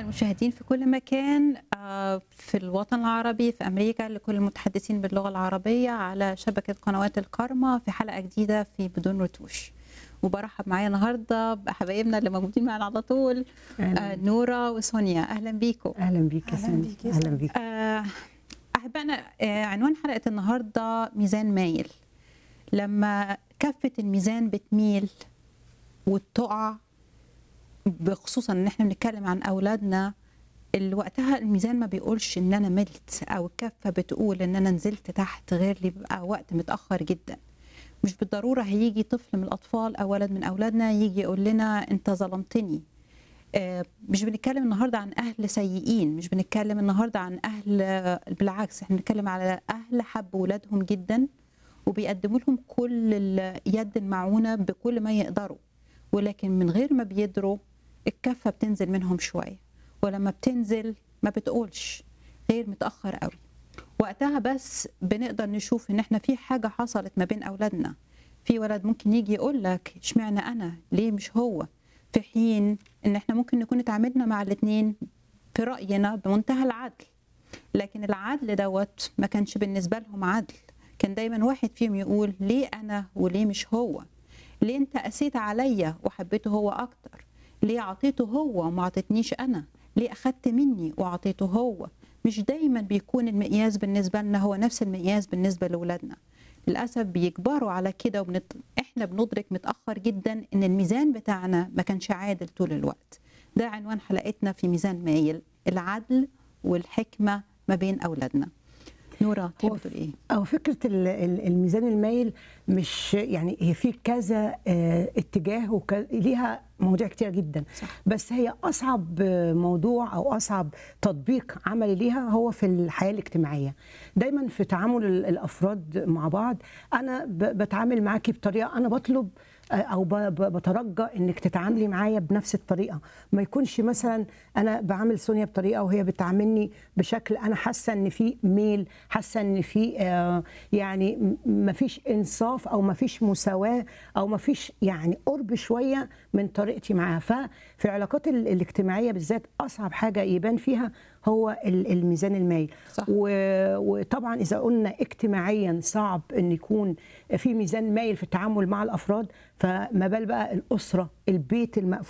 المشاهدين في كل مكان آه، في الوطن العربي في أمريكا لكل المتحدثين باللغة العربية على شبكة قنوات الكارما في حلقة جديدة في بدون رتوش وبرحب معايا النهارده بحبايبنا اللي موجودين معانا على طول أهلاً. آه، نورا وسونيا اهلا بيكم اهلا بيك يا أهلاً سامي بيك يا اهلا سامي. بيك آه، أحبائنا آه، عنوان حلقة النهاردة ميزان مايل لما كفة الميزان بتميل وتقع بخصوصا ان احنا بنتكلم عن اولادنا اللي وقتها الميزان ما بيقولش ان انا ملت او الكفه بتقول ان انا نزلت تحت غير لي بيبقى وقت متاخر جدا مش بالضروره هيجي طفل من الاطفال او ولد من اولادنا يجي يقول لنا انت ظلمتني آه، مش بنتكلم النهارده عن اهل سيئين مش بنتكلم النهارده عن اهل آه، بالعكس احنا بنتكلم على اهل حبوا ولادهم جدا وبيقدموا لهم كل اليد المعونه بكل ما يقدروا ولكن من غير ما بيدروا الكفه بتنزل منهم شويه ولما بتنزل ما بتقولش غير متاخر قوي وقتها بس بنقدر نشوف ان احنا في حاجه حصلت ما بين اولادنا في ولد ممكن يجي يقول لك اشمعنى انا ليه مش هو في حين ان احنا ممكن نكون اتعاملنا مع الاثنين في راينا بمنتهى العدل لكن العدل دوت ما كانش بالنسبه لهم عدل كان دايما واحد فيهم يقول ليه انا وليه مش هو ليه انت قسيت عليا وحبيته هو اكتر ليه عطيته هو وما عطيتنيش انا ليه اخدت مني وعطيته هو مش دايما بيكون المقياس بالنسبه لنا هو نفس المقياس بالنسبه لاولادنا للاسف بيجبروا على كده وبنت... احنا بندرك متاخر جدا ان الميزان بتاعنا ما كانش عادل طول الوقت ده عنوان حلقتنا في ميزان مايل العدل والحكمه ما بين اولادنا نورا تحب هو تقول ايه او فكره ال- ال- الميزان المايل مش يعني هي في كذا آه، اتجاه وك- ليها مواضيع كتير جدا صح. بس هي اصعب آه، موضوع او اصعب تطبيق عملي ليها هو في الحياه الاجتماعيه دايما في تعامل ال- الافراد مع بعض انا ب- بتعامل معاكي بطريقه انا بطلب آه، او ب- ب- بترجى انك تتعاملي معايا بنفس الطريقه ما يكونش مثلا انا بعامل سونيا بطريقه وهي بتعاملني بشكل انا حاسه ان في ميل حاسه ان في آه، يعني ما فيش انصاف او ما فيش مساواه او ما فيش يعني قرب شويه من طريقتي معاها ففي العلاقات ال- الاجتماعيه بالذات اصعب حاجه يبان فيها هو ال- الميزان المايل صح. و- وطبعا اذا قلنا اجتماعيا صعب ان يكون في ميزان مايل في التعامل مع الافراد فما بال بقى الاسره البيت المقفول